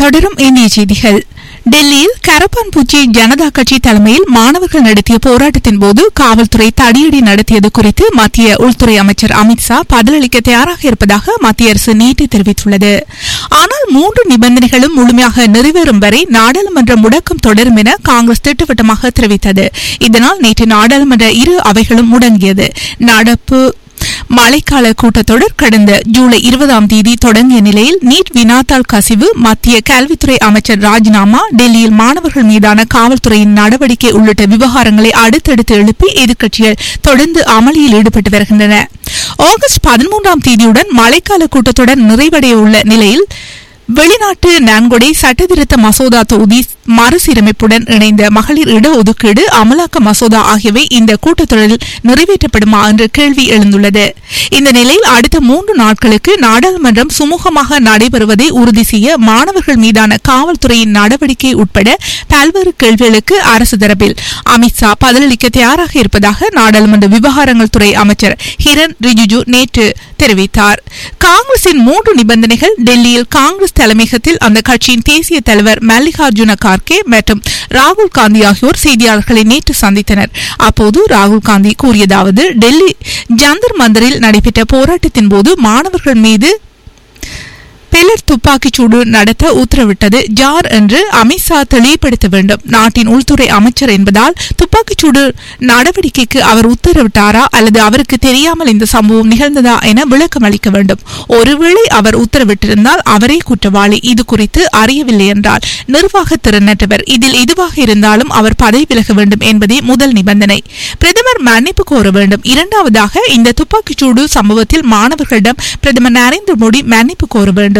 தொடரும் இந்திய செய்திகள் டெல்லியில் கரப்பான் பூச்சி ஜனதா கட்சி தலைமையில் மாணவர்கள் நடத்திய போராட்டத்தின் போது காவல்துறை தடியடி நடத்தியது குறித்து மத்திய உள்துறை அமைச்சர் அமித்ஷா பதிலளிக்க தயாராக இருப்பதாக மத்திய அரசு நேற்று தெரிவித்துள்ளது ஆனால் மூன்று நிபந்தனைகளும் முழுமையாக நிறைவேறும் வரை நாடாளுமன்ற முடக்கம் தொடரும் என காங்கிரஸ் திட்டவட்டமாக தெரிவித்தது இதனால் நேற்று நாடாளுமன்ற இரு அவைகளும் முடங்கியது நடப்பு மழைக்கால கூட்டத்தொடர் கடந்த ஜூலை இருபதாம் தேதி தொடங்கிய நிலையில் நீட் வினாத்தாள் கசிவு மத்திய கல்வித்துறை அமைச்சர் ராஜினாமா டெல்லியில் மாணவர்கள் மீதான காவல்துறையின் நடவடிக்கை உள்ளிட்ட விவகாரங்களை அடுத்தடுத்து எழுப்பி எதிர்க்கட்சிகள் தொடர்ந்து அமளியில் ஈடுபட்டு வருகின்றன ஆகஸ்ட் பதிமூன்றாம் தேதியுடன் மழைக்கால கூட்டத்தொடர் நிறைவடைய உள்ள நிலையில் வெளிநாட்டு நான்கொடை சட்டத்திருத்த மசோதா தொகுதி மறுசீரமைப்புடன் இணைந்த மகளிர் இடஒதுக்கீடு அமலாக்க மசோதா ஆகியவை இந்த கூட்டத்தொடரில் நிறைவேற்றப்படுமா என்ற கேள்வி எழுந்துள்ளது இந்த நிலையில் அடுத்த மூன்று நாட்களுக்கு நாடாளுமன்றம் சுமூகமாக நடைபெறுவதை உறுதி செய்ய மாணவர்கள் மீதான காவல்துறையின் நடவடிக்கை உட்பட பல்வேறு கேள்விகளுக்கு அரசு தரப்பில் அமித்ஷா பதிலளிக்க தயாராக இருப்பதாக நாடாளுமன்ற விவகாரங்கள் துறை அமைச்சர் கிரண் ரிஜிஜு நேற்று தெரிவித்தார் காங்கிரசின் மூன்று நிபந்தனைகள் டெல்லியில் காங்கிரஸ் தலைமையகத்தில் அந்த கட்சியின் தேசிய தலைவர் மல்லிகார்ஜுன கார்கே மற்றும் ராகுல் காந்தி ஆகியோர் செய்தியாளர்களை நேற்று சந்தித்தனர் அப்போது ராகுல் காந்தி கூறியதாவது டெல்லி ஜந்தர் மந்தரில் நடைபெற்ற போராட்டத்தின் போது மாணவர்கள் மீது பெலர் துப்பாக்கிச்சூடு நடத்த உத்தரவிட்டது ஜார் என்று அமித்ஷா தெளிவுபடுத்த வேண்டும் நாட்டின் உள்துறை அமைச்சர் என்பதால் துப்பாக்கிச்சூடு நடவடிக்கைக்கு அவர் உத்தரவிட்டாரா அல்லது அவருக்கு தெரியாமல் இந்த சம்பவம் நிகழ்ந்ததா என விளக்கம் அளிக்க வேண்டும் ஒருவேளை அவர் உத்தரவிட்டிருந்தால் அவரே குற்றவாளி இது குறித்து அறியவில்லை என்றால் நிர்வாக திறனற்றவர் இதில் எதுவாக இருந்தாலும் அவர் பதவி விலக வேண்டும் என்பதே முதல் நிபந்தனை பிரதமர் மன்னிப்பு கோர வேண்டும் இரண்டாவதாக இந்த துப்பாக்கிச்சூடு சம்பவத்தில் மாணவர்களிடம் பிரதமர் நரேந்திர மோடி மன்னிப்பு கோர வேண்டும்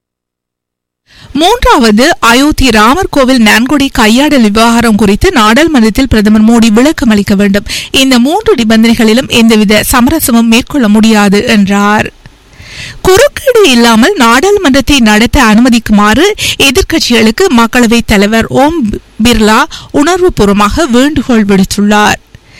மூன்றாவது அயோத்தி ராமர் கோவில் நன்கொடை கையாடல் விவகாரம் குறித்து நாடாளுமன்றத்தில் பிரதமர் மோடி விளக்கம் அளிக்க வேண்டும் இந்த மூன்று நிபந்தனைகளிலும் எந்தவித சமரசமும் மேற்கொள்ள முடியாது என்றார் குறுக்கீடு இல்லாமல் நாடாளுமன்றத்தை நடத்த அனுமதிக்குமாறு எதிர்க்கட்சிகளுக்கு மக்களவைத் தலைவர் ஓம் பிர்லா உணர்வுபூர்வமாக வேண்டுகோள் விடுத்துள்ளார்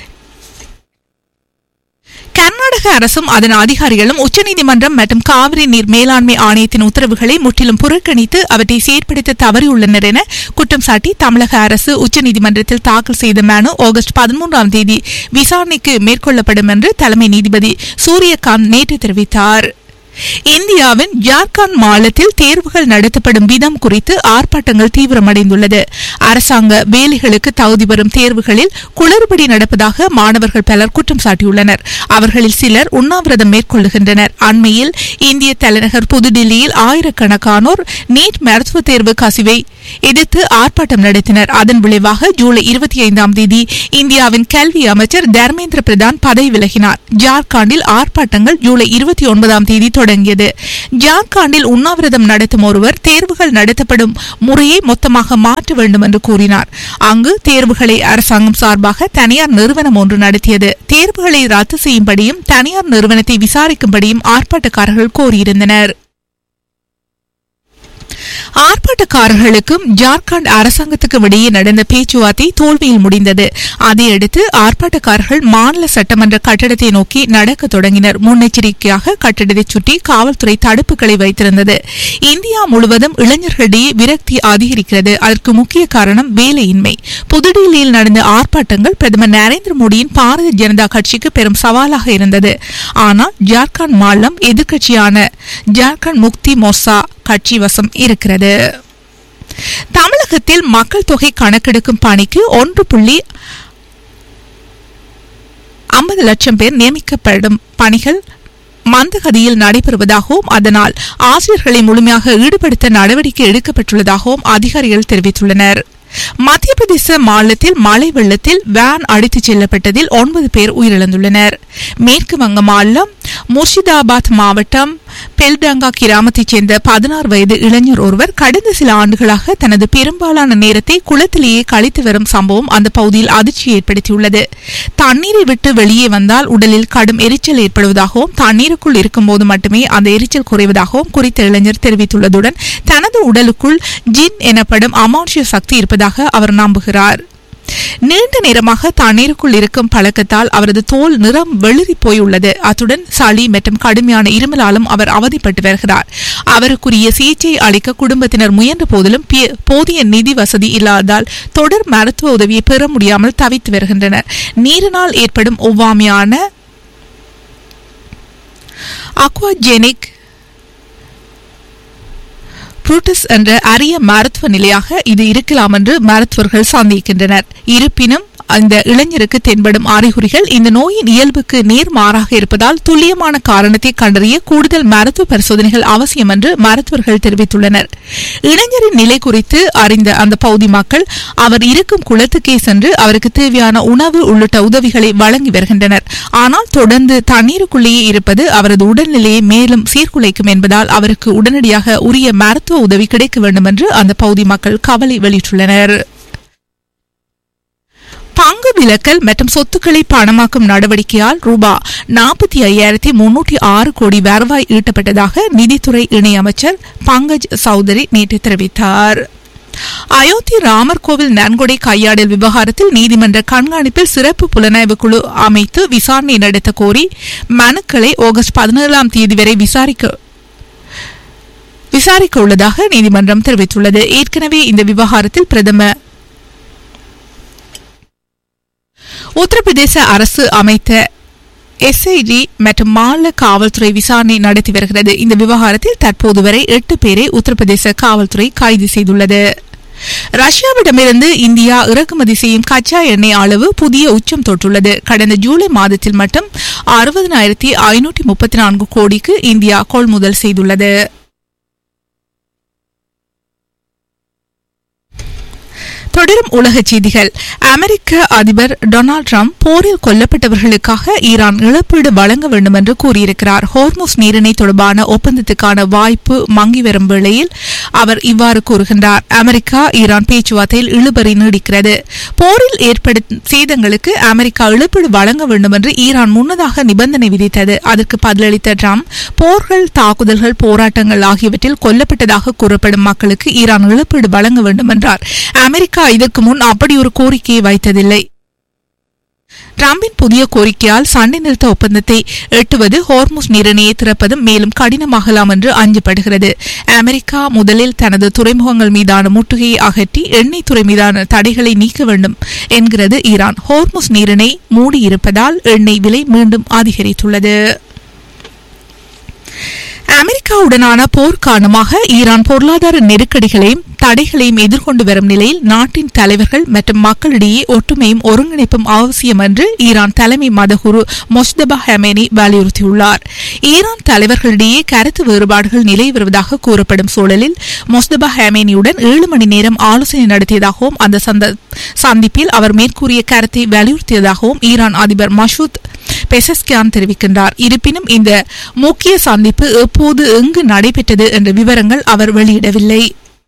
கர்நாடக அரசும் அதன் அதிகாரிகளும் உச்சநீதிமன்றம் மற்றும் காவிரி நீர் மேலாண்மை ஆணையத்தின் உத்தரவுகளை முற்றிலும் புறக்கணித்து அவற்றை செயற்படுத்த தவறியுள்ளனர் என குற்றம் சாட்டி தமிழக அரசு உச்சநீதிமன்றத்தில் தாக்கல் செய்த மனு ஆகஸ்ட் பதிமூன்றாம் தேதி விசாரணைக்கு மேற்கொள்ளப்படும் என்று தலைமை நீதிபதி சூரியகாந்த் நேற்று தெரிவித்தார் இந்தியாவின் ஜார்க்கண்ட் மாநிலத்தில் தேர்வுகள் நடத்தப்படும் விதம் குறித்து ஆர்ப்பாட்டங்கள் தீவிரமடைந்துள்ளது அரசாங்க வேலைகளுக்கு தகுதி பெறும் தேர்வுகளில் குளறுபடி நடப்பதாக மாணவர்கள் பலர் குற்றம் சாட்டியுள்ளனர் அவர்களில் சிலர் உண்ணாவிரதம் மேற்கொள்ளுகின்றனர் அண்மையில் இந்திய தலைநகர் புதுடில்லியில் ஆயிரக்கணக்கானோர் நீட் மருத்துவ தேர்வு கசிவை எதிர்த்து ஆர்ப்பாட்டம் நடத்தினர் அதன் விளைவாக ஜூலை இருபத்தி ஐந்தாம் தேதி இந்தியாவின் கல்வி அமைச்சர் தர்மேந்திர பிரதான் பதவி விலகினார் ஜார்க்கண்டில் ஆர்ப்பாட்டங்கள் ஜூலை இருபத்தி ஒன்பதாம் தேதி தொடங்கியது ஜார்க்கண்டில் உண்ணாவிரதம் நடத்தும் ஒருவர் தேர்வுகள் நடத்தப்படும் முறையை மொத்தமாக மாற்ற வேண்டும் என்று கூறினார் அங்கு தேர்வுகளை அரசாங்கம் சார்பாக தனியார் நிறுவனம் ஒன்று நடத்தியது தேர்வுகளை ரத்து செய்யும்படியும் தனியார் நிறுவனத்தை விசாரிக்கும்படியும் ஆர்ப்பாட்டக்காரர்கள் கோரியிருந்தனர் ஆர்ப்பாட்டக்காரர்களுக்கும் ஜார்க்கண்ட் அரசாங்கத்துக்கும் இடையே நடந்த பேச்சுவார்த்தை தோல்வியில் முடிந்தது அதையடுத்து ஆர்ப்பாட்டக்காரர்கள் மாநில சட்டமன்ற கட்டடத்தை நோக்கி நடக்க தொடங்கினர் முன்னெச்சரிக்கையாக கட்டடத்தை சுற்றி காவல்துறை தடுப்புகளை வைத்திருந்தது இந்தியா முழுவதும் இளைஞர்களிடையே விரக்தி அதிகரிக்கிறது அதற்கு முக்கிய காரணம் வேலையின்மை புதுடில்லியில் நடந்த ஆர்ப்பாட்டங்கள் பிரதமர் நரேந்திர மோடியின் பாரதிய ஜனதா கட்சிக்கு பெரும் சவாலாக இருந்தது ஆனால் ஜார்க்கண்ட் மாநிலம் எதிர்க்கட்சியான ஜார்க்கண்ட் முக்தி மோர்சா கட்சி வசம் இருக்கிறது தமிழகத்தில் மக்கள் தொகை கணக்கெடுக்கும் பணிக்கு ஒன்று புள்ளி ஐம்பது லட்சம் பேர் நியமிக்கப்படும் பணிகள் மந்தகதியில் நடைபெறுவதாகவும் அதனால் ஆசிரியர்களை முழுமையாக ஈடுபடுத்த நடவடிக்கை எடுக்கப்பட்டுள்ளதாகவும் அதிகாரிகள் தெரிவித்துள்ளனர் மத்திய பிரதேச மாநிலத்தில் மழை வெள்ளத்தில் வேன் அடித்துச் செல்லப்பட்டதில் ஒன்பது பேர் உயிரிழந்துள்ளனர் மேற்கு வங்க மாநிலம் முர்ஷிதாபாத் மாவட்டம் பெல்டங்கா கிராமத்தைச் சேர்ந்த பதினாறு வயது இளைஞர் ஒருவர் கடந்த சில ஆண்டுகளாக தனது பெரும்பாலான நேரத்தை குளத்திலேயே கழித்து வரும் சம்பவம் அந்த பகுதியில் அதிர்ச்சியை ஏற்படுத்தியுள்ளது தண்ணீரை விட்டு வெளியே வந்தால் உடலில் கடும் எரிச்சல் ஏற்படுவதாகவும் தண்ணீருக்குள் இருக்கும்போது மட்டுமே அந்த எரிச்சல் குறைவதாகவும் குறித்த இளைஞர் தெரிவித்துள்ளதுடன் தனது உடலுக்குள் ஜின் எனப்படும் அமானுஷ்ய சக்தி இருப்பதாக அவர் நம்புகிறார் நீண்ட நேரமாக தண்ணீருக்குள் இருக்கும் பழக்கத்தால் அவரது தோல் நிறம் வெளிரி போயுள்ளது அத்துடன் சளி மற்றும் கடுமையான இருமலாலும் அவர் அவதிப்பட்டு வருகிறார் அவருக்குரிய சிகிச்சை அளிக்க குடும்பத்தினர் முயன்ற போதிலும் பி- போதிய நிதி வசதி இல்லாததால் தொடர் மருத்துவ உதவியை பெற முடியாமல் தவித்து வருகின்றனர் நீரினால் ஏற்படும் ஒவ்வாமையான அக்வாஜெனிக் புரூட்டஸ் என்ற அரிய மருத்துவ நிலையாக இது இருக்கலாம் என்று மருத்துவர்கள் சந்தேகிக்கின்றனர் இருப்பினும் இந்த இளைஞருக்கு தென்படும் அறிகுறிகள் இந்த நோயின் இயல்புக்கு நேர்மாறாக இருப்பதால் துல்லியமான காரணத்தை கண்டறிய கூடுதல் மருத்துவ பரிசோதனைகள் அவசியம் என்று மருத்துவர்கள் தெரிவித்துள்ளனர் இளைஞரின் நிலை குறித்து அறிந்த அந்த பகுதி மக்கள் அவர் இருக்கும் குளத்துக்கே சென்று அவருக்கு தேவையான உணவு உள்ளிட்ட உதவிகளை வழங்கி வருகின்றனர் ஆனால் தொடர்ந்து தண்ணீருக்குள்ளேயே இருப்பது அவரது உடல்நிலையை மேலும் சீர்குலைக்கும் என்பதால் அவருக்கு உடனடியாக உரிய மருத்துவ உதவி கிடைக்க வேண்டும் என்று அந்த பகுதி மக்கள் கவலை வெளியிட்டுள்ளனர் பங்கு விலக்கல் மற்றும் சொத்துக்களை பணமாக்கும் நடவடிக்கையால் ரூபா நாற்பத்தி ஐயாயிரத்தி முன்னூற்றி ஆறு கோடி வருவாய் ஈட்டப்பட்டதாக நிதித்துறை இணையமைச்சர் பங்கஜ் சௌதரி நேற்று தெரிவித்தார் அயோத்தி ராமர் கோவில் நன்கொடை கையாடல் விவகாரத்தில் நீதிமன்ற கண்காணிப்பில் சிறப்பு புலனாய்வு குழு அமைத்து விசாரணை நடத்த கோரி மனுக்களை ஆகஸ்ட் பதினேழாம் தேதி வரை விசாரிக்க விசாரிக்க உள்ளதாக நீதிமன்றம் தெரிவித்துள்ளது ஏற்கனவே இந்த விவகாரத்தில் பிரதமர் உத்தரப்பிரதேச அரசு அமைத்த எஸ்ஐடி மற்றும் மாநில காவல்துறை விசாரணை நடத்தி வருகிறது இந்த விவகாரத்தில் தற்போது வரை எட்டு பேரை உத்தரப்பிரதேச காவல்துறை கைது செய்துள்ளது ரஷ்யாவிடமிருந்து இந்தியா இறக்குமதி செய்யும் கச்சா எண்ணெய் அளவு புதிய உச்சம் தொட்டுள்ளது கடந்த ஜூலை மாதத்தில் மட்டும் அறுபதனாயிரத்தி ஐநூற்றி முப்பத்தி நான்கு கோடிக்கு இந்தியா கொள்முதல் செய்துள்ளது தொடரும் உலகச் செய்திகள் அமெரிக்க அதிபர் டொனால்ட் ட்ரம்ப் போரில் கொல்லப்பட்டவர்களுக்காக ஈரான் இழப்பீடு வழங்க வேண்டும் என்று கூறியிருக்கிறார் ஹோர்முஸ் நீரிணை தொடர்பான ஒப்பந்தத்துக்கான வாய்ப்பு மங்கி வரும் வேளையில் அவர் இவ்வாறு கூறுகின்றார் அமெரிக்கா ஈரான் பேச்சுவார்த்தையில் இழுபறி நீடிக்கிறது போரில் ஏற்படும் சேதங்களுக்கு அமெரிக்கா இழப்பீடு வழங்க வேண்டும் என்று ஈரான் முன்னதாக நிபந்தனை விதித்தது அதற்கு பதிலளித்த ட்ரம்ப் போர்கள் தாக்குதல்கள் போராட்டங்கள் ஆகியவற்றில் கொல்லப்பட்டதாக கூறப்படும் மக்களுக்கு ஈரான் இழப்பீடு வழங்க வேண்டும் என்றார் அமெரிக்கா இதற்கு முன் அப்படி ஒரு கோரிக்கையை வைத்ததில்லை டிரம்பின் புதிய கோரிக்கையால் சண்டை நிறுத்த ஒப்பந்தத்தை எட்டுவது ஹோர்முஸ் நீரிணையை திறப்பதும் மேலும் கடினமாகலாம் என்று அஞ்சப்படுகிறது அமெரிக்கா முதலில் தனது துறைமுகங்கள் மீதான முற்றுகையை அகற்றி எண்ணெய் துறை மீதான தடைகளை நீக்க வேண்டும் என்கிறது ஈரான் ஹோர்முஸ் நீரிணை மூடியிருப்பதால் எண்ணெய் விலை மீண்டும் அதிகரித்துள்ளது அமெரிக்காவுடனான போர் காரணமாக ஈரான் பொருளாதார நெருக்கடிகளையும் தடைகளையும் எதிர்கொண்டு வரும் நிலையில் நாட்டின் தலைவர்கள் மற்றும் மக்களிடையே ஒற்றுமையும் ஒருங்கிணைப்பும் அவசியம் என்று ஈரான் தலைமை மதகுரு மொஸ்தபா ஹெமேனி வலியுறுத்தியுள்ளார் ஈரான் தலைவர்களிடையே கருத்து வேறுபாடுகள் நிலவி வருவதாக கூறப்படும் சூழலில் மொஸ்தபா ஹெமேனியுடன் ஏழு மணி நேரம் ஆலோசனை நடத்தியதாகவும் அந்த சந்த- சந்திப்பில் அவர் மேற்கூறிய கருத்தை வலியுறுத்தியதாகவும் ஈரான் அதிபர் மஷூத் பெசஸ்கியான் தெரிவிக்கின்றார் இருப்பினும் இந்த முக்கிய சந்திப்பு எப்போது எங்கு நடைபெற்றது என்ற விவரங்கள் அவர் வெளியிடவில்லை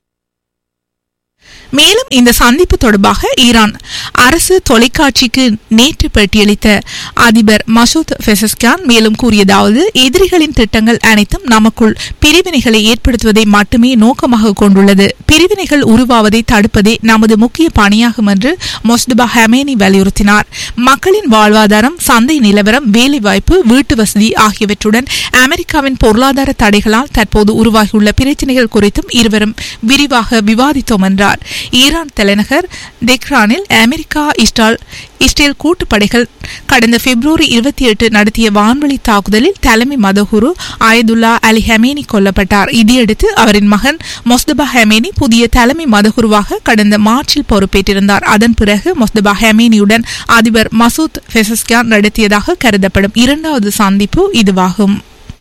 மேலும் இந்த சந்திப்பு தொடர்பாக ஈரான் அரசு தொலைக்காட்சிக்கு நேற்று பேட்டியளித்த அதிபர் மசூத் பெசஸ்கியான் மேலும் கூறியதாவது எதிரிகளின் திட்டங்கள் அனைத்தும் நமக்குள் பிரிவினைகளை ஏற்படுத்துவதை மட்டுமே நோக்கமாக கொண்டுள்ளது பிரிவினைகள் உருவாவதை தடுப்பதே நமது முக்கிய பணியாகும் என்று மொஸ்தபா ஹமேனி வலியுறுத்தினார் மக்களின் வாழ்வாதாரம் சந்தை நிலவரம் வேலைவாய்ப்பு வீட்டு வசதி ஆகியவற்றுடன் அமெரிக்காவின் பொருளாதார தடைகளால் தற்போது உருவாகியுள்ள பிரச்சினைகள் குறித்தும் இருவரும் விரிவாக விவாதித்தோம் என்றார் ஈரான் தலைநகர் தெஹ்ரானில் அமெரிக்கா இஸ்ரால் இஸ்ரேல் கூட்டுப்படைகள் கடந்த பிப்ரவரி இருபத்தி எட்டு நடத்திய வான்வழி தாக்குதலில் தலைமை மதகுரு ஆயதுல்லா அலி ஹமேனி கொல்லப்பட்டார் இதையடுத்து அவரின் மகன் மொஸ்தபா ஹமேனி புதிய தலைமை மதகுருவாக கடந்த மார்ச்சில் பொறுப்பேற்றிருந்தார் அதன் பிறகு மொஸ்தபா ஹமேனியுடன் அதிபர் மசூத் பெசஸ்கியான் நடத்தியதாக கருதப்படும் இரண்டாவது சந்திப்பு இதுவாகும்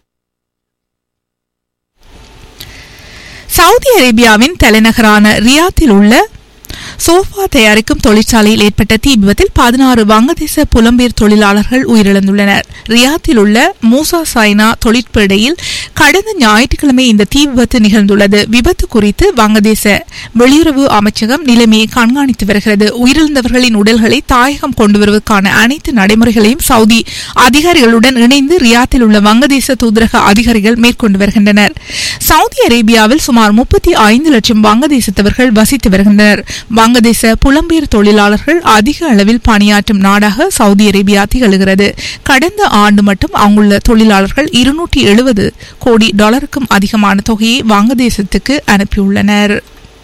சவுதி அரேபியாவின் தலைநகரான ரியாத்தில் உள்ள சோஃபா தயாரிக்கும் தொழிற்சாலையில் ஏற்பட்ட தீ விபத்தில் பதினாறு வங்கதேச புலம்பெயர் தொழிலாளர்கள் உயிரிழந்துள்ளனர் ரியாத்தில் உள்ள மூசா சைனா தொழிற்பேடையில் கடந்த ஞாயிற்றுக்கிழமை இந்த தீ விபத்து நிகழ்ந்துள்ளது விபத்து குறித்து வங்கதேச வெளியுறவு அமைச்சகம் நிலைமையை கண்காணித்து வருகிறது உயிரிழந்தவர்களின் உடல்களை தாயகம் கொண்டு வருவதற்கான அனைத்து நடைமுறைகளையும் சவுதி அதிகாரிகளுடன் இணைந்து ரியாத்தில் உள்ள வங்கதேச தூதரக அதிகாரிகள் மேற்கொண்டு வருகின்றனர் சவுதி அரேபியாவில் சுமார் முப்பத்தி ஐந்து லட்சம் வங்கதேசத்தவர்கள் வசித்து வருகின்றனர் வங்க வங்கதேச புலம்பெயர் தொழிலாளர்கள் அதிக அளவில் பணியாற்றும் நாடாக சவுதி அரேபியா திகழ்கிறது கடந்த ஆண்டு மட்டும் அங்குள்ள தொழிலாளர்கள் இருநூற்றி எழுபது கோடி டாலருக்கும் அதிகமான தொகையை வங்கதேசத்துக்கு அனுப்பியுள்ளனர்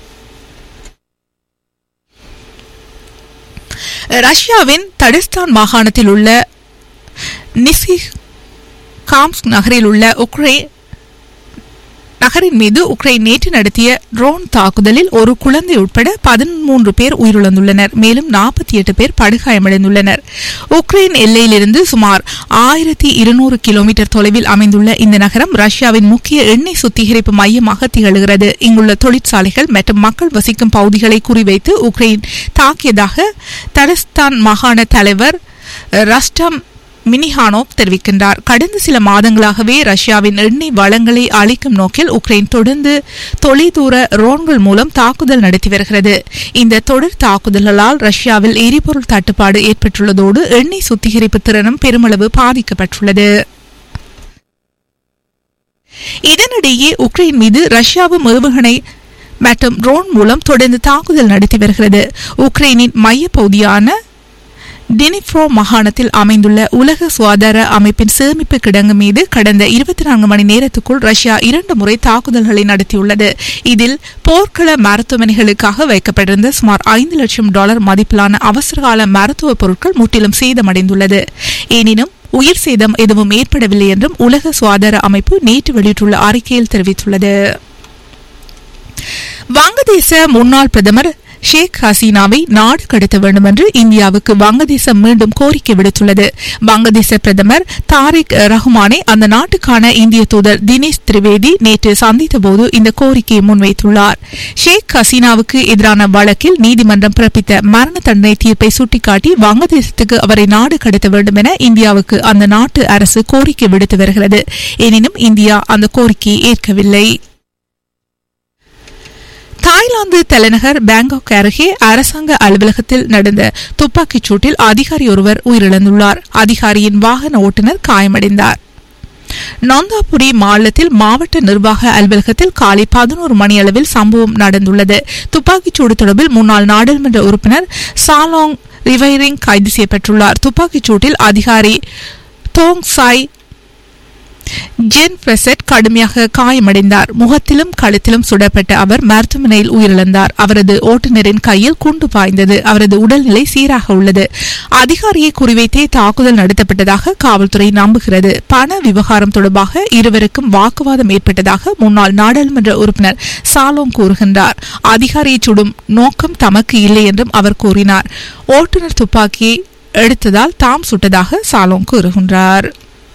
ரஷ்யாவின் தடிஸ்தான் மாகாணத்தில் உள்ள நிசி காம்ஸ்க் நகரில் உள்ள உக்ரைன் நகரின் மீது உக்ரைன் நேற்று நடத்திய ட்ரோன் தாக்குதலில் ஒரு குழந்தை உட்பட பதிமூன்று பேர் உயிரிழந்துள்ளனர் மேலும் நாற்பத்தி எட்டு பேர் படுகாயமடைந்துள்ளனர் உக்ரைன் எல்லையிலிருந்து சுமார் ஆயிரத்தி இருநூறு கிலோமீட்டர் தொலைவில் அமைந்துள்ள இந்த நகரம் ரஷ்யாவின் முக்கிய எண்ணெய் சுத்திகரிப்பு மையமாக திகழ்கிறது இங்குள்ள தொழிற்சாலைகள் மற்றும் மக்கள் வசிக்கும் பகுதிகளை குறிவைத்து உக்ரைன் தாக்கியதாக தடஸ்தான் மாகாண தலைவர் ரஸ்டம் மினிஹானோவ் தெரிவிக்கின்றார் கடந்த சில மாதங்களாகவே ரஷ்யாவின் எண்ணெய் வளங்களை அளிக்கும் நோக்கில் உக்ரைன் தொடர்ந்து தொலைதூர ரோன்கள் மூலம் தாக்குதல் நடத்தி வருகிறது இந்த தொடர் தாக்குதல்களால் ரஷ்யாவில் எரிபொருள் தட்டுப்பாடு ஏற்பட்டுள்ளதோடு எண்ணெய் சுத்திகரிப்பு திறனும் பெருமளவு பாதிக்கப்பட்டுள்ளது இதனிடையே உக்ரைன் மீது ரஷ்யாவும் ஏவுகணை மற்றும் ட்ரோன் மூலம் தொடர்ந்து தாக்குதல் நடத்தி வருகிறது உக்ரைனின் மையப்பகுதியான டினிப்ரோ மாகாணத்தில் அமைந்துள்ள உலக சுகாதார அமைப்பின் சேமிப்பு கிடங்கு மீது கடந்த இருபத்தி நான்கு மணி நேரத்துக்குள் ரஷ்யா இரண்டு முறை தாக்குதல்களை நடத்தியுள்ளது இதில் போர்க்கள மருத்துவமனைகளுக்காக வைக்கப்பட்டிருந்த சுமார் ஐந்து லட்சம் டாலர் மதிப்பிலான அவசரகால மருத்துவ பொருட்கள் முற்றிலும் சேதமடைந்துள்ளது எனினும் உயிர் சேதம் எதுவும் ஏற்படவில்லை என்றும் உலக சுகாதார அமைப்பு நேற்று வெளியிட்டுள்ள அறிக்கையில் தெரிவித்துள்ளது வங்கதேச முன்னாள் பிரதமர் ஷேக் ஹசீனாவை நாடு கடத்த வேண்டும் என்று இந்தியாவுக்கு வங்கதேசம் மீண்டும் கோரிக்கை விடுத்துள்ளது வங்கதேச பிரதமர் தாரிக் ரஹ்மானை அந்த நாட்டுக்கான இந்திய தூதர் தினேஷ் திரிவேதி நேற்று சந்தித்தபோது இந்த கோரிக்கையை முன்வைத்துள்ளார் ஷேக் ஹசீனாவுக்கு எதிரான வழக்கில் நீதிமன்றம் பிறப்பித்த மரண தண்டனை தீர்ப்பை சுட்டிக்காட்டி வங்கதேசத்துக்கு அவரை நாடு கடத்த வேண்டும் என இந்தியாவுக்கு அந்த நாட்டு அரசு கோரிக்கை விடுத்து வருகிறது எனினும் இந்தியா அந்த கோரிக்கையை ஏற்கவில்லை தாய்லாந்து தலைநகர் பேங்காக் அருகே அரசாங்க அலுவலகத்தில் நடந்த துப்பாக்கிச் சூட்டில் அதிகாரி ஒருவர் உயிரிழந்துள்ளார் அதிகாரியின் வாகன ஓட்டுநர் காயமடைந்தார் நொந்தாபுரி மாநிலத்தில் மாவட்ட நிர்வாக அலுவலகத்தில் காலை பதினோரு மணி அளவில் சம்பவம் நடந்துள்ளது துப்பாக்கிச்சூடு தொடர்பில் முன்னாள் நாடாளுமன்ற உறுப்பினர் சாலாங் ரிவைரிங் கைது செய்யப்பட்டுள்ளார் துப்பாக்கிச் சூட்டில் அதிகாரி தோங் சாய் ஜென் பிரசட் கடுமையாக காயமடைந்தார் முகத்திலும் கழுத்திலும் சுடப்பட்ட அவர் மருத்துவமனையில் உயிரிழந்தார் அவரது ஓட்டுநரின் கையில் குண்டு பாய்ந்தது அவரது உடல்நிலை சீராக உள்ளது அதிகாரியை குறிவைத்தே தாக்குதல் நடத்தப்பட்டதாக காவல்துறை நம்புகிறது பண விவகாரம் தொடர்பாக இருவருக்கும் வாக்குவாதம் ஏற்பட்டதாக முன்னாள் நாடாளுமன்ற உறுப்பினர் சாலோங் கூறுகின்றார் அதிகாரியை சுடும் நோக்கம் தமக்கு இல்லை என்றும் அவர் கூறினார் ஓட்டுநர் துப்பாக்கியை எடுத்ததால் தாம் சுட்டதாக சாலோங் கூறுகின்றார்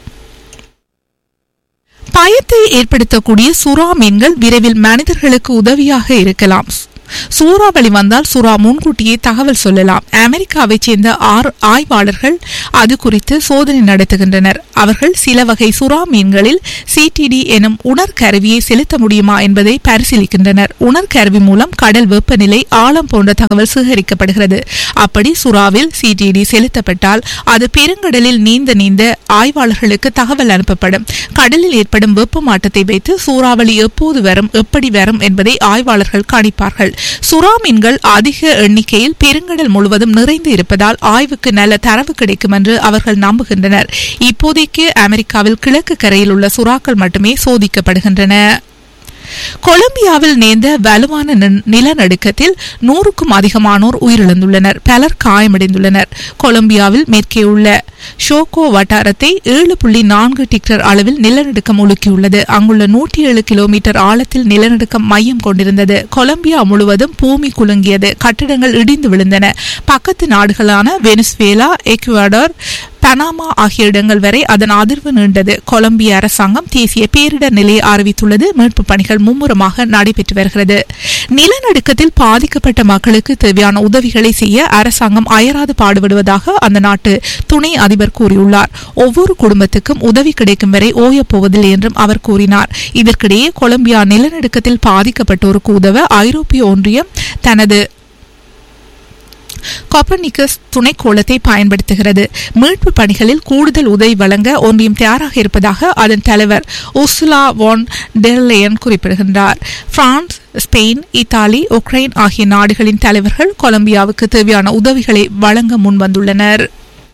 பயத்தை ஏற்படுத்தக்கூடிய சுறா மீன்கள் விரைவில் மனிதர்களுக்கு உதவியாக இருக்கலாம் சூறாவளி வந்தால் சுறா முன்கூட்டியே தகவல் சொல்லலாம் அமெரிக்காவைச் சேர்ந்த ஆறு ஆய்வாளர்கள் அது குறித்து சோதனை நடத்துகின்றனர் அவர்கள் சில வகை சுறா மீன்களில் சிடிடி எனும் உணர்கருவியை செலுத்த முடியுமா என்பதை பரிசீலிக்கின்றனர் உணர்கருவி மூலம் கடல் வெப்பநிலை ஆழம் போன்ற தகவல் சேகரிக்கப்படுகிறது அப்படி சுறாவில் சிடிடி செலுத்தப்பட்டால் அது பெருங்கடலில் நீந்த நீந்த ஆய்வாளர்களுக்கு தகவல் அனுப்பப்படும் கடலில் ஏற்படும் வெப்ப மாற்றத்தை வைத்து சூறாவளி எப்போது வரும் எப்படி வரும் என்பதை ஆய்வாளர்கள் கணிப்பார்கள் சுறா மீன்கள் அதிக எண்ணிக்கையில் பெருங்கடல் முழுவதும் நிறைந்து இருப்பதால் ஆய்வுக்கு நல்ல தரவு கிடைக்கும் என்று அவர்கள் நம்புகின்றனர் இப்போதைக்கு அமெரிக்காவில் கிழக்கு கரையில் உள்ள சுறாக்கள் மட்டுமே சோதிக்கப்படுகின்றன கொலம்பியாவில் நேர்ந்த வலுவான நிலநடுக்கத்தில் நூறுக்கும் அதிகமானோர் உயிரிழந்துள்ளனர் பலர் காயமடைந்துள்ளனர் கொலம்பியாவில் மேற்கே உள்ள ஷோகோ வட்டாரத்தை ஏழு புள்ளி நான்கு டிக்டர் அளவில் நிலநடுக்கம் உலுக்கியுள்ளது அங்குள்ள நூற்றி ஏழு கிலோமீட்டர் ஆழத்தில் நிலநடுக்கம் மையம் கொண்டிருந்தது கொலம்பியா முழுவதும் பூமி குலுங்கியது கட்டிடங்கள் இடிந்து விழுந்தன பக்கத்து நாடுகளான வெனிஸ்வேலா எக்வாடர் பனாமா ஆகிய இடங்கள் வரை அதன் அதிர்வு நீண்டது கொலம்பிய அரசாங்கம் தேசிய பேரிடர் நிலையை அறிவித்துள்ளது மீட்பு பணிகள் மும்முரமாக நடைபெற்று வருகிறது நிலநடுக்கத்தில் பாதிக்கப்பட்ட மக்களுக்கு தேவையான உதவிகளை செய்ய அரசாங்கம் அயராது பாடுபடுவதாக அந்த நாட்டு துணை அதிபர் கூறியுள்ளார் ஒவ்வொரு குடும்பத்துக்கும் உதவி கிடைக்கும் வரை ஓயப்போவதில்லை என்றும் அவர் கூறினார் இதற்கிடையே கொலம்பியா நிலநடுக்கத்தில் பாதிக்கப்பட்டோருக்கு உதவ ஐரோப்பிய ஒன்றியம் தனது கோப்பர்னிக்கஸ் துணைக்கோளத்தை பயன்படுத்துகிறது மீட்பு பணிகளில் கூடுதல் உதவி வழங்க ஒன்றியம் தயாராக இருப்பதாக அதன் தலைவர் உர்சுலா வான் டெர்லேயன் குறிப்பிடுகின்றார் பிரான்ஸ் ஸ்பெயின் இத்தாலி உக்ரைன் ஆகிய நாடுகளின் தலைவர்கள் கொலம்பியாவுக்கு தேவையான உதவிகளை வழங்க முன்வந்துள்ளனர்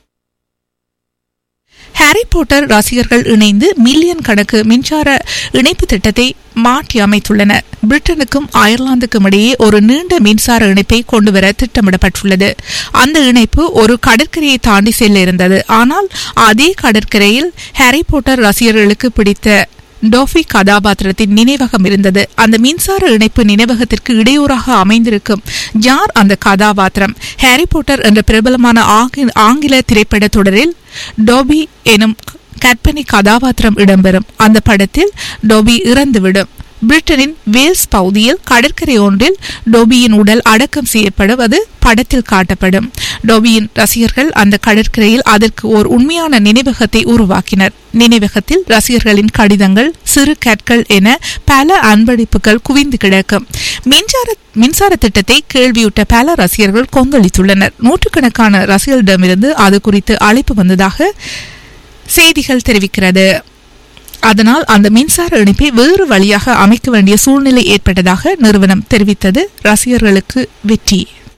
ஹாரி போட்டர் ரசிகர்கள் இணைந்து மில்லியன் கணக்கு மின்சார இணைப்பு திட்டத்தை மாற்றி அமைத்துள்ளனர் பிரிட்டனுக்கும் அயர்லாந்துக்கும் இடையே ஒரு நீண்ட மின்சார இணைப்பை கொண்டுவர திட்டமிடப்பட்டுள்ளது அந்த இணைப்பு ஒரு கடற்கரையை தாண்டி செல்ல இருந்தது ஆனால் அதே கடற்கரையில் ஹாரி போட்டர் ரசிகர்களுக்கு பிடித்த டோஃபி கதாபாத்திரத்தின் நினைவகம் இருந்தது அந்த மின்சார இணைப்பு நினைவகத்திற்கு இடையூறாக அமைந்திருக்கும் யார் அந்த கதாபாத்திரம் ஹாரி போட்டர் என்ற பிரபலமான ஆங்கி- ஆங்கில திரைப்பட தொடரில் டோபி எனும் கற்பனை கதாபாத்திரம் இடம்பெறும் அந்த படத்தில் டோபி இறந்துவிடும் பிரிட்டனின் வேல்ஸ் பகுதியில் கடற்கரை ஒன்றில் டோபியின் உடல் அடக்கம் செய்யப்படுவது படத்தில் காட்டப்படும் டோபியின் ரசிகர்கள் அந்த கடற்கரையில் அதற்கு ஓர் உண்மையான நினைவகத்தை உருவாக்கினர் நினைவகத்தில் ரசிகர்களின் கடிதங்கள் சிறு கற்கள் என பல அன்பளிப்புகள் குவிந்து கிடக்கும் மின்சார மின்சார திட்டத்தை கேள்வியுட்ட பல ரசிகர்கள் கொந்தளித்துள்ளனர் நூற்றுக்கணக்கான ரசிகர்களிடமிருந்து அது குறித்து அழைப்பு வந்ததாக செய்திகள் தெரிவிக்கிறது அதனால் அந்த மின்சார இணைப்பை வேறு வழியாக அமைக்க வேண்டிய சூழ்நிலை ஏற்பட்டதாக நிறுவனம் தெரிவித்தது ரசிகர்களுக்கு வெற்றி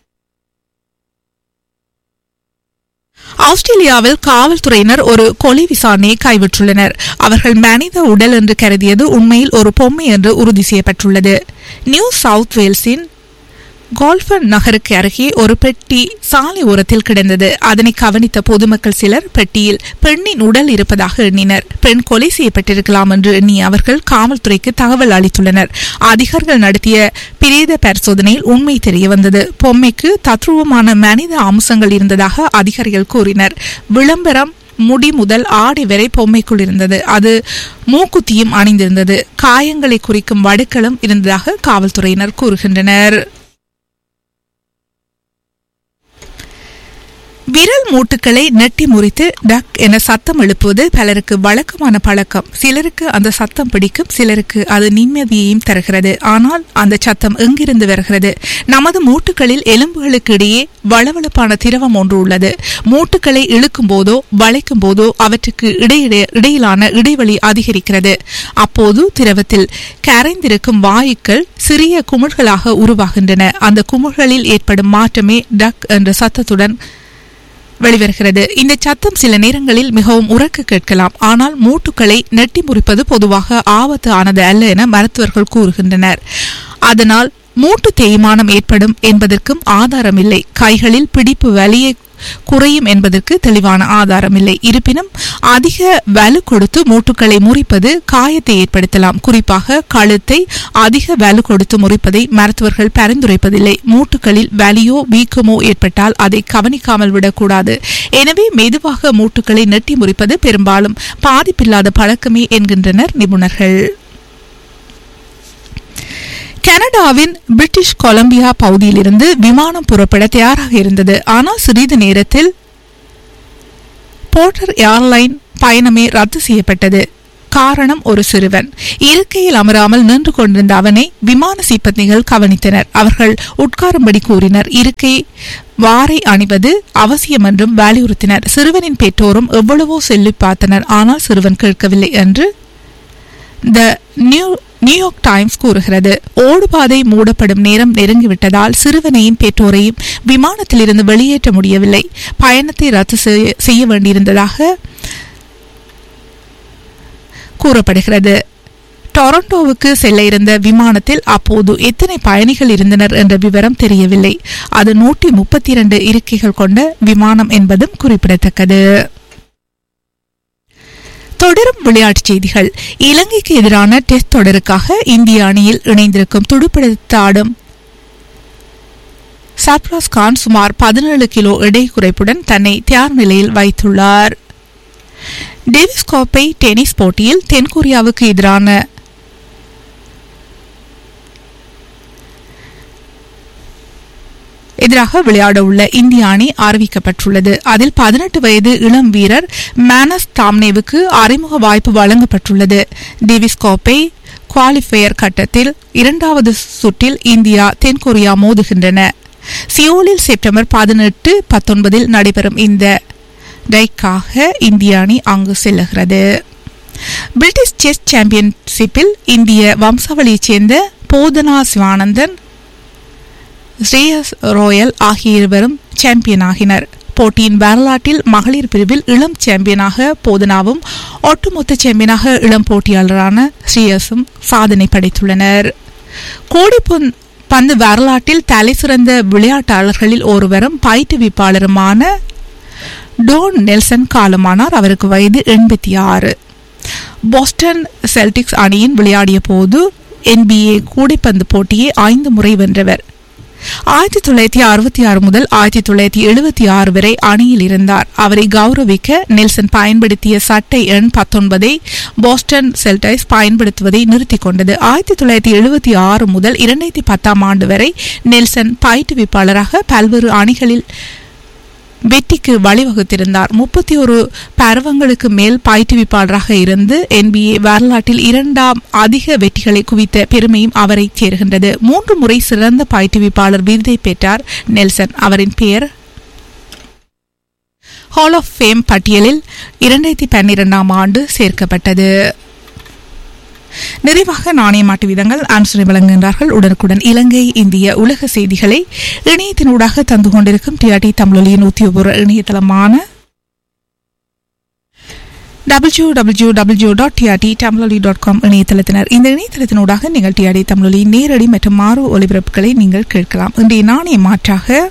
ஆஸ்திரேலியாவில் காவல்துறையினர் ஒரு கொலை விசாரணையை கைவிட்டுள்ளனர் அவர்கள் மனித உடல் என்று கருதியது உண்மையில் ஒரு பொம்மை என்று உறுதி செய்யப்பட்டுள்ளது நியூ சவுத் வேல்ஸின் கோல்ஃபன் நகருக்கு அருகே ஒரு பெட்டி சாலை ஓரத்தில் கிடந்தது அதனை கவனித்த பொதுமக்கள் சிலர் பெட்டியில் பெண்ணின் உடல் இருப்பதாக எண்ணினர் பெண் கொலை செய்யப்பட்டிருக்கலாம் என்று எண்ணிய அவர்கள் காவல்துறைக்கு தகவல் அளித்துள்ளனர் அதிகாரிகள் நடத்திய பிரேத பரிசோதனையில் உண்மை தெரிய வந்தது பொம்மைக்கு தத்ரூபமான மனித அம்சங்கள் இருந்ததாக அதிகாரிகள் கூறினர் விளம்பரம் முடி முதல் ஆடை வரை பொம்மைக்குள் இருந்தது அது மூக்குத்தியும் அணிந்திருந்தது காயங்களை குறிக்கும் வடுக்களும் இருந்ததாக காவல்துறையினர் கூறுகின்றனர் விரல் மூட்டுக்களை நெட்டி முறித்து டக் என சத்தம் எழுப்புவது பலருக்கு வழக்கமான பழக்கம் சிலருக்கு அந்த சத்தம் பிடிக்கும் சிலருக்கு அது நிம்மதியையும் தருகிறது ஆனால் அந்த சத்தம் எங்கிருந்து வருகிறது நமது மூட்டுகளில் எலும்புகளுக்கு இடையே வளவளப்பான திரவம் ஒன்று உள்ளது மூட்டுகளை இழுக்கும் போதோ வளைக்கும் போதோ அவற்றுக்கு இடையிட இடையிலான இடைவெளி அதிகரிக்கிறது அப்போது திரவத்தில் கரைந்திருக்கும் வாயுக்கள் சிறிய குமிழ்களாக உருவாகின்றன அந்த குமிழ்களில் ஏற்படும் மாற்றமே டக் என்ற சத்தத்துடன் வெளிவருகிறது இந்த சத்தம் சில நேரங்களில் மிகவும் உறக்க கேட்கலாம் ஆனால் மூட்டுக்களை நெட்டி முறிப்பது பொதுவாக ஆபத்து ஆனது அல்ல என மருத்துவர்கள் கூறுகின்றனர் அதனால் மூட்டு தேய்மானம் ஏற்படும் என்பதற்கும் ஆதாரமில்லை கைகளில் பிடிப்பு வலியை குறையும் என்பதற்கு தெளிவான ஆதாரமில்லை இருப்பினும் அதிக வலு கொடுத்து மூட்டுக்களை முறிப்பது காயத்தை ஏற்படுத்தலாம் குறிப்பாக கழுத்தை அதிக வலு கொடுத்து முறிப்பதை மருத்துவர்கள் பரிந்துரைப்பதில்லை மூட்டுகளில் வலியோ வீக்கமோ ஏற்பட்டால் அதை கவனிக்காமல் விடக்கூடாது எனவே மெதுவாக மூட்டுக்களை நெட்டி முறிப்பது பெரும்பாலும் பாதிப்பில்லாத பழக்கமே என்கின்றனர் நிபுணர்கள் கனடாவின் பிரிட்டிஷ் கொலம்பியா பகுதியிலிருந்து விமானம் புறப்பட தயாராக இருந்தது ஆனால் சிறிது நேரத்தில் போர்ட்டர் ஏர்லைன் பயணமே ரத்து செய்யப்பட்டது காரணம் ஒரு சிறுவன் இருக்கையில் அமராமல் நின்று கொண்டிருந்த அவனை விமான சிப்பந்திகள் கவனித்தனர் அவர்கள் உட்காரும்படி கூறினர் இருக்கை வாரை அணிவது அவசியம் என்றும் வலியுறுத்தினர் சிறுவனின் பெற்றோரும் எவ்வளவோ சொல்லி பார்த்தனர் ஆனால் சிறுவன் கேட்கவில்லை என்று த நியூ நியூயார்க் டைம்ஸ் கூறுகிறது ஓடுபாதை மூடப்படும் நேரம் நெருங்கிவிட்டதால் சிறுவனையும் பெற்றோரையும் விமானத்திலிருந்து வெளியேற்ற முடியவில்லை பயணத்தை ரத்து செய்ய- செய்ய வேண்டியிருந்ததாக கூறப்படுகிறது டொரண்டோவுக்கு செல்ல இருந்த விமானத்தில் அப்போது எத்தனை பயணிகள் இருந்தனர் என்ற விவரம் தெரியவில்லை அது நூற்றி முப்பத்தி இரண்டு இருக்கைகள் கொண்ட விமானம் என்பதும் குறிப்பிடத்தக்கது தொடரும் விளையாட்டுச் செய்திகள் இலங்கைக்கு எதிரான டெஸ்ட் தொடருக்காக இந்திய அணியில் இணைந்திருக்கும் துடுப்படுத்த ஆடும் சர்ப்ராஸ் கான் சுமார் பதினேழு கிலோ எடை குறைப்புடன் தன்னை தயார் நிலையில் வைத்துள்ளார் டேவிஸ் கோப்பை டென்னிஸ் போட்டியில் தென்கொரியாவுக்கு எதிரான எதிராக விளையாட உள்ள இந்திய அணி அறிவிக்கப்பட்டுள்ளது அதில் பதினெட்டு வயது இளம் வீரர் மேனஸ் தாம்னேவுக்கு அறிமுக வாய்ப்பு வழங்கப்பட்டுள்ளது டேவிஸ் கோப்பை குவாலிஃபயர் கட்டத்தில் இரண்டாவது சுற்றில் இந்தியா தென்கொரியா மோதுகின்றன சியோலில் செப்டம்பர் பதினெட்டு பத்தொன்பதில் நடைபெறும் இந்த டைக்காக இந்திய அணி அங்கு செல்லுகிறது பிரிட்டிஷ் செஸ் சாம்பியன்ஷிப்பில் இந்திய வம்சாவளியைச் சேர்ந்த போதனா சிவானந்தன் ஸ்ரேயஸ் ரோயல் ஆகிய இருவரும் சாம்பியன் ஆகினர் போட்டியின் வரலாற்றில் மகளிர் பிரிவில் இளம் சாம்பியனாக போதனாவும் ஒட்டுமொத்த சாம்பியனாக இளம் போட்டியாளரான ஸ்ரேயஸும் சாதனை படைத்துள்ளனர் கோடி பந்து வரலாற்றில் தலை சிறந்த விளையாட்டாளர்களில் ஒருவரும் பயிற்றுவிப்பாளருமான டோன் நெல்சன் காலமானார் அவருக்கு வயது எண்பத்தி ஆறு போஸ்டன் செல்டிக்ஸ் அணியின் விளையாடிய போது என்பிஏ கூடைப்பந்து போட்டியை ஐந்து முறை வென்றவர் ஆயிரத்தி தொள்ளாயிரத்தி அறுபத்தி ஆறு முதல் ஆயிரத்தி தொள்ளாயிரத்தி எழுபத்தி ஆறு வரை அணியில் இருந்தார் அவரை கௌரவிக்க நெல்சன் பயன்படுத்திய சட்டை எண் பத்தொன்பதை போஸ்டன் செல்டைஸ் பயன்படுத்துவதை நிறுத்திக் கொண்டது ஆயிரத்தி தொள்ளாயிரத்தி எழுபத்தி ஆறு முதல் இரண்டாயிரத்தி பத்தாம் ஆண்டு வரை நெல்சன் பயிற்றுவிப்பாளராக பல்வேறு அணிகளில் வெற்றிக்கு வழிவகுத்திருந்தார் முப்பத்தி ஒரு பருவங்களுக்கு மேல் பயிற்றுவிப்பாளராக இருந்து என்பிஏ வரலாற்றில் இரண்டாம் அதிக வெற்றிகளை குவித்த பெருமையும் அவரை சேர்கின்றது மூன்று முறை சிறந்த பயிற்றுவிப்பாளர் விருதை பெற்றார் நெல்சன் அவரின் பெயர் ஹால் ஆஃப் ஃபேம் பட்டியலில் இரண்டாயிரத்தி பன்னிரெண்டாம் ஆண்டு சேர்க்கப்பட்டது நிறைவாக நாணய மாட்டு விதங்கள் ஆன்சரை வழங்குகின்றார்கள் உடனுக்குடன் இலங்கை இந்திய உலக செய்திகளை இணையத்தினூடாக தந்து கொண்டிருக்கும் டிஆர்டி தமிழொலியின் உத்தியோகபூர்வ இணையதளமான W W W dot TRT Tamizholi dot com இணையதளத்தினர் இந்த இணையதளத்தினூடாக நீங்கள் டிஆர்டி தமிழொலி நேரடி மற்றும் மாறு ஒலிபரப்புகளை நீங்கள் கேட்கலாம் இன்றைய நாணய மாற்றாக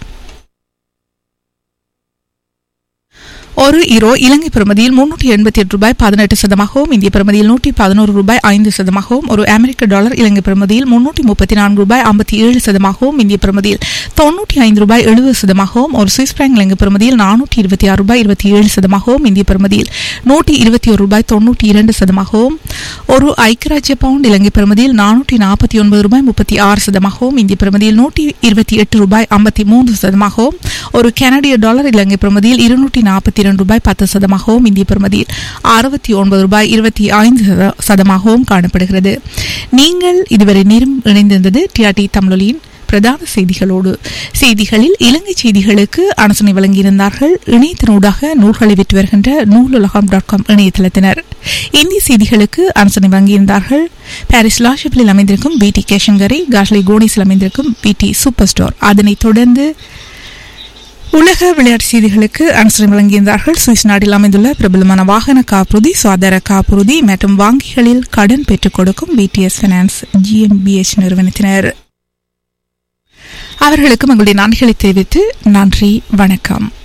ஒரு ஈரோ இலங்கை பெறுமதியில் முன்னூற்றி எண்பத்தி எட்டு ரூபாய் பதினெட்டு சதமாகவும் இந்திய பெறுமதியில் நூற்றி பதினோரு ரூபாய் ஐந்து சதமாகவும் ஒரு அமெரிக்க டாலர் இலங்கை பெறுமதியில் முன்னூற்றி முப்பத்தி நான்கு ரூபாய் ஐம்பத்தி ஏழு சதமாகவும் இந்திய பெறுமதியில் தொன்னூற்றி ஐந்து ரூபாய் எழுபது சதமாகவும் ஒரு சுவிஸ் பிராங்க் இலங்கை பெறுமதியில் நானூற்றி இருபத்தி ஆறு ரூபாய் இருபத்தி ஏழு சதமாகவும் இந்திய பெறுமதியில் நூற்றி இருபத்தி ஒரு ரூபாய் தொன்னூற்றி இரண்டு சதமாகவும் ஒரு ஐக்கியராஜ்ய பவுண்ட் இலங்கை பெறுமதியில் நானூற்றி நாற்பத்தி ஒன்பது ரூபாய் முப்பத்தி ஆறு சதமாகவும் இந்திய பெறுமதியில் நூற்றி இருபத்தி எட்டு ரூபாய் ஐம்பத்தி மூன்று சதமாகவும் ஒரு கனடிய டாலர் இலங்கை பெறுமதியில் இருநூற்றி நாற்பத்தி இரண்டு ரூபாய் பத்து சதமாகவும் இந்திய பெறுமதியில் அறுபத்தி ஒன்பது ரூபாய் இருபத்தி ஐந்து சதமாகவும் காணப்படுகிறது நீங்கள் இதுவரை நேரம் இணைந்திருந்தது டிஆர்டி தமிழொலியின் பிரதான செய்திகளோடு செய்திகளில் இலங்கை செய்திகளுக்கு அனுசனை வழங்கியிருந்தார்கள் இணையத்தினூடாக நூல்களை விற்று வருகின்ற நூலுலகம் டாட் காம் இணையதளத்தினர் இந்திய செய்திகளுக்கு அனுசனை வழங்கியிருந்தார்கள் பாரிஸ் லாஷிப்பில் அமைந்திருக்கும் பிடி கேஷங்கரி காஷ்லி கோனிஸில் அமைந்திருக்கும் பிடி சூப்பர் ஸ்டோர் அதனைத் தொடர்ந்து உலக விளையாட்டு செய்திகளுக்கு அனுசரணை வழங்கியிருந்தார்கள் சுவிஸ் நாட்டில் அமைந்துள்ள பிரபலமான வாகன காப்புறுதி சுகாதார காப்புறுதி மற்றும் வங்கிகளில் கடன் பெற்றுக் கொடுக்கும் பிடிஎஸ் பைனான்ஸ் ஜிஎம்பிஎச் நிறுவனத்தினர் அவர்களுக்கு உங்களுடைய நன்றிகளை தெரிவித்து நன்றி வணக்கம்